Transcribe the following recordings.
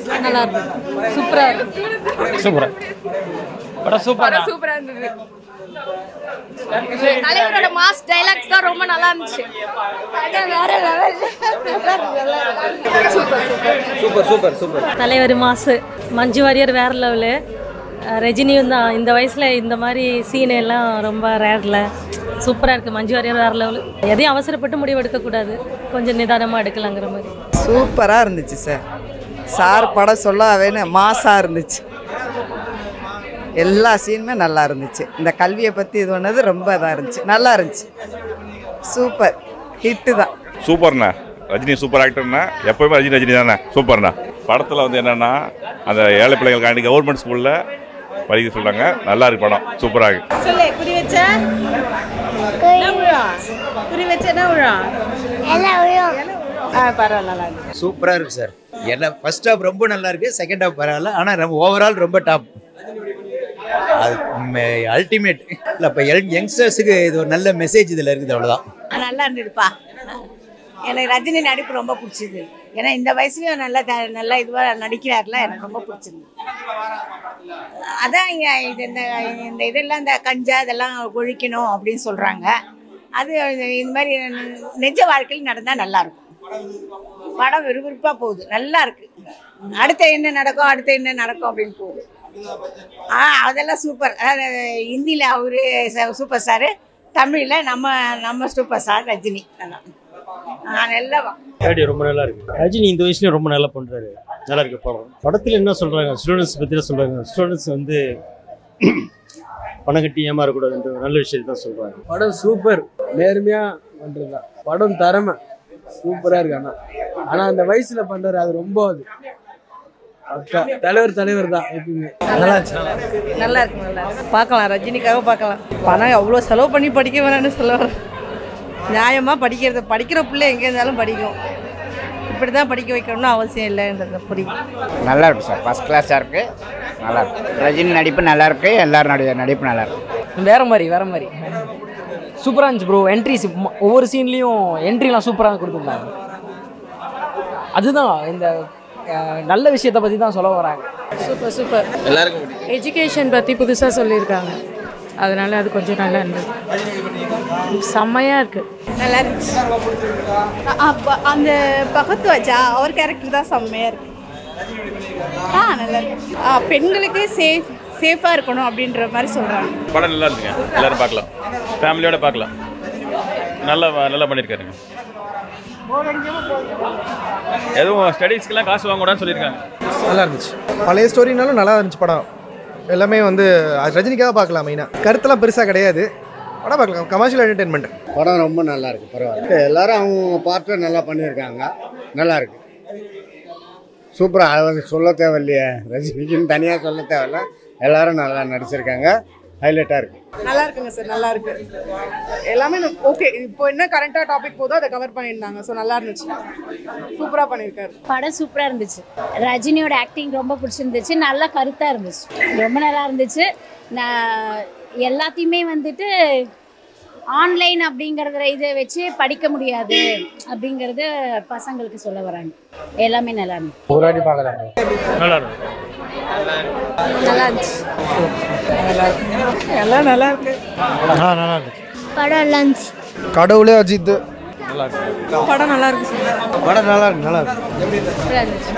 நல்லா இருக்கு சூப்பரா இருக்கு சூப்பரா படம் சூப்பரா சூப்பரா இருந்தது தலைவரோட மாஸ் டைலாக்ஸ் தான் ரொம்ப நல்லா இருந்துச்சு அதான் வேற லெவல் சூப்பர் சூப்பர் சூப்பர் தலைவர் மாசு மஞ்சு வாரியர் வேற லெவலு ரஜினியும் தான் இந்த வயசில் இந்த மாதிரி சீன் எல்லாம் ரொம்ப ரேரில் சூப்பராக இருக்குது மஞ்சு வாரியர் வேற லெவலு எதையும் அவசரப்பட்டு முடிவு எடுக்கக்கூடாது கொஞ்சம் நிதானமாக எடுக்கலாங்கிற மாதிரி சூப்பராக இருந்துச்சு சார் சார் படம் சொல்லவேன்னு மாசாக இருந்துச்சு எல்லா சீனுமே நல்லா இருந்துச்சு இந்த கல்வியை பற்றி இது பண்ணது ரொம்ப இதாக இருந்துச்சு நல்லா இருந்துச்சு சூப்பர் ஹிட்டு தான் சூப்பர்ண்ணா ரஜினி சூப்பர் ஆக்டர்னா எப்பவுமே ரஜினி ரஜினி தானே சூப்பர்ண்ணா படத்தில் வந்து என்னென்னா அந்த ஏழை பிள்ளைகளுக்காண்டி கவர்மெண்ட் ஸ்கூலில் படிக்க சொல்கிறாங்க நல்லா இருக்கு படம் சூப்பராக இருக்கு சொல்லு குறி வச்ச என்ன விழா குறி வச்ச என்ன விழா ஆ பரவாயில்ல நல்லா இருக்கு சூப்பராக இருக்கு சார் என்ன ஃபர்ஸ்ட் ஹாஃப் ரொம்ப நல்லா இருக்கு செகண்ட் ஹாஃப் பரவாயில்ல ஆனால் நம்ம ஓவரால் ரொம்ப டாப் அது அல்டிமேட் இல்லை இப்போ யங்ஸ்டர்ஸுக்கு இது ஒரு நல்ல மெசேஜ் இதில் இருக்குது அவ்வளோதான் நல்லா இருந்ததுப்பா எனக்கு ரஜினி நடிப்பு ரொம்ப பிடிச்சது ஏன்னா இந்த வயசுலயும் நல்லா த- நல்லா இதுவாக நடிக்கிறாருல எனக்கு ரொம்ப பிடிச்சிருந்தது அதான் இங்க இது இந்த இந்த இதெல்லாம் இந்த கஞ்சா இதெல்லாம் ஒழிக்கணும் அப்படின்னு சொல்றாங்க அது இந்த மாதிரி நிஜ வாழ்க்கையில் நடந்தால் நல்லா இருக்கும் படம் விறுவிறுப்பாக போகுது நல்லா இருக்கு அடுத்து என்ன நடக்கும் அடுத்து என்ன நடக்கும் அப்படின்னு போகுது ஆ அதெல்லாம் சூப்பர் அதாவது ஹிந்தியில் அவரு ச- சூப்பர் ஸ்டாரு தமிழில் நம்ம நம்ம சூப்பர் ஸ்டார் ரஜினி அதான் ஆ, நல்லா தேர்ட்டி ரொம்ப நல்லா இருக்கு ரஜினி இந்த வயசுலயும் ரொம்ப நல்லா பண்றாரு நல்லா இருக்கு படம் படத்துல என்ன சொல்றாங்க ஸ்டூடெண்ட்ஸ் பத்தி தான் சொல்றாங்க ஸ்டூடெண்ட்ஸ் வந்து பணம் கட்டி ஏமாறக்கூடாதுன்ற ஒரு நல்ல விஷயத்தை தான் சொல்றாங்க படம் சூப்பர் நேர்மையாக பண்ணுறது தான் படம் தரமை சூப்பராக இருக்கு ஆனால் ஆனால் அந்த வயசில் பண்ணுறாரு அது ரொம்ப அது பக்கா தலைவர் தலைவர் தான் எப்பயுமே நல்லா இருந்துச்சு நல்லா இருக்கு நல்லா இருக்கு பார்க்கலாம் ரஜினிக்காக பார்க்கலாம் பணம் அவ்வளோ செலவு பண்ணி படிக்க வேணாம்னு சொல்ல வரேன் நியாயமாக படிக்கிறது படிக்கிற பிள்ளை எங்கே இருந்தாலும் படிக்கும் இப்படி தான் படிக்க வைக்கணும்னு அவசியம் இல்லைன்றது புரியும் நல்லா இருக்கு சார் ஃபஸ்ட் கிளாஸாக இருக்கு நல்லா இருக்கு ரஜினி நடிப்பு நல்லா இருக்கு எல்லாரும் நடி நடிப்பு நல்லா இருக்கு வேற மாதிரி வேற மாதிரி சூப்பராக இருந்துச்சு ப்ரோ என்ட்ரிஸ் ஒவ்வொரு சீன்லேயும் என்ட்ரிலாம் சூப்பராக கொடுத்துருந்தாங்க அதுதான் இந்த அஹ், நல்ல விஷயத்தை பற்றி தான் சொல்ல வராங்க சூப்பர் சூப்பர் எல்லாருக்கும் எஜுகேஷன் பற்றி புதுசாக சொல்லியிருக்காங்க அதனால அது கொஞ்சம் நல்லா இருந்தது செம்மையாக இருக்கு நல்லா இருந்துச்சு அந்த பகத்து வச்சா அவர் கேரக்டர் தான் செம்மையாக இருக்கு ஆ நல்லா இருக்கு ஆ பெண்களுக்கு சேஃப் சேஃபாக இருக்கணும் அப்படின்ற மாதிரி சொல்கிறாங்க படம் நல்லா இருக்குங்க எல்லாரும் பார்க்கலாம் ஃபேமிலியோட பார்க்கலாம் நல்லா நல்லா பண்ணியிருக்காருங்க எதுவும் ஸ்டடீஸ்க்கெல்லாம் காசு வாங்கக்கூடாதுன்னு சொல்லியிருக்காங்க நல்லா இருந்துச்சு பழைய ஸ்டோரினாலும் நல்லா இருந்துச்சு படம் எல்லாமே வந்து அது ரஜினிக்காக பார்க்கலாம் மெயினாக கருத்தெல்லாம் பெருசாக கிடையாது படம் பார்க்கலாம் கமர்ஷியல் என்டர்டெயின்மெண்ட் படம் ரொம்ப நல்லா இருக்கு பரவாயில்ல எல்லாரும் அவங்க பார்ட்டு நல்லா பண்ணியிருக்காங்க நல்லா இருக்கு சூப்பராக அது சொல்ல தேவையில்லையே ரஜினிக்குன்னு தனியாக சொல்ல தேவையில்ல எல்லாரும் நல்லா நடிச்சிருக்காங்க ஹைலைட்டாக இருக்கு நல்லா இருக்குங்க சார் நல்லா இருக்கு எல்லாமே ஓகே இப்போ என்ன கரண்டா டாபிக் போதோ அதை கவர் பண்ணியிருந்தாங்க ஸோ நல்லா இருந்துச்சு சூப்பராக பண்ணியிருக்காரு படம் சூப்பராக இருந்துச்சு ரஜினியோட ஆக்டிங் ரொம்ப பிடிச்சிருந்துச்சு நல்லா கருத்தாக இருந்துச்சு ரொம்ப நல்லா இருந்துச்சு நான் எல்லாத்தையுமே வந்துட்டு ஆன்லைன் அப்படிங்கிறத இதை வச்சு படிக்க முடியாது அப்படிங்கிறது பசங்களுக்கு சொல்ல வராங்க எல்லாமே நல்லா இருந்துச்சு ஒரு வாட்டி பார்க்கலாம் நல்லா இருக்கு நல்லா இருந்துச்சு எல்லாம் நல்லா இருக்கு ஆ நல்லா இருக்கு படம் நல்லா இருந்துச்சு கடவுளே அஜித் படம் நல்லா இருக்கு சார் படம் நல்லா இருக்கு நல்லா இருக்கு சூப்பராக இருந்துச்சு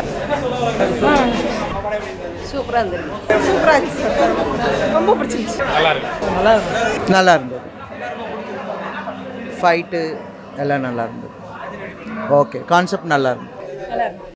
சூப்பராக இருந்துச்சு சூப்பராக இருந்துச்சு சார் ரொம்ப பிடிச்சிருந்துச்சு நல்லா இருந்தது ஃபைட்டு எல்லாம் நல்லா இருந்தது ஓகே கான்செப்ட் நல்லா இருந்தது